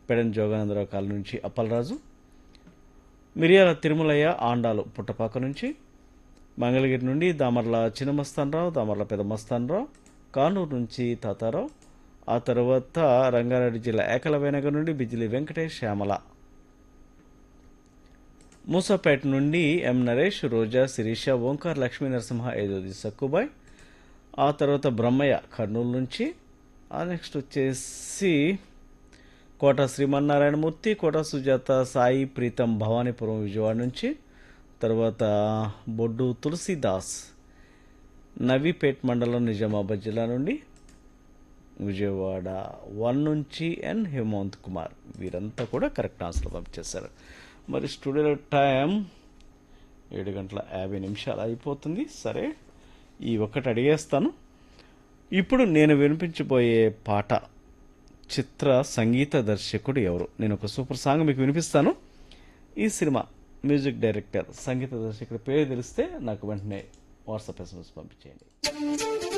పెడన్ Jogananda Rao colony నుంచి అప్పలరాజు మిరియాల తిరుమలయ్య ఆండాలు పుట్టపాక నుంచి మంగళగిరి నుండి దామర్ల చిన్నమస్తానరావు దామర్ల పెదమస్తానరావు కానూరు నుంచి తాతారావు ఆ తర్వాత రంగారెడ్డి జిల్లా ఏకలవేనగర్ నుండి బిజిలి వెంకటేష్ శ్యామల మూసాపేట నుండి ఎం నరేష్ రోజా శిరీష ఓంకార్ లక్ష్మీ నరసింహ ఏదోది సక్కుబాయ్ ఆ తర్వాత బ్రహ్మయ్య కర్నూలు నుంచి ఆ నెక్స్ట్ వచ్చేసి కోట శ్రీమన్నారాయణమూర్తి కోట సుజాత సాయి ప్రీతం భవానీపురం విజయవాడ నుంచి తర్వాత బొడ్డు తులసీదాస్ నవీపేట్ మండలం నిజామాబాద్ జిల్లా నుండి విజయవాడ వన్ నుంచి ఎన్ హేమంత్ కుమార్ వీరంతా కూడా కరెక్ట్ ఆన్సర్ పంపించేశారు మరి స్టూడియోలో టైం ఏడు గంటల యాభై నిమిషాలు అయిపోతుంది సరే ఈ ఒక్కటి అడిగేస్తాను ఇప్పుడు నేను వినిపించబోయే పాట చిత్ర సంగీత దర్శకుడు ఎవరు నేను ఒక సూపర్ సాంగ్ మీకు వినిపిస్తాను ఈ సినిమా మ్యూజిక్ డైరెక్టర్ సంగీత దర్శకుడి పేరు తెలిస్తే నాకు వెంటనే వాట్సాప్ ఎస్ఎంఎస్ పంపించేయండి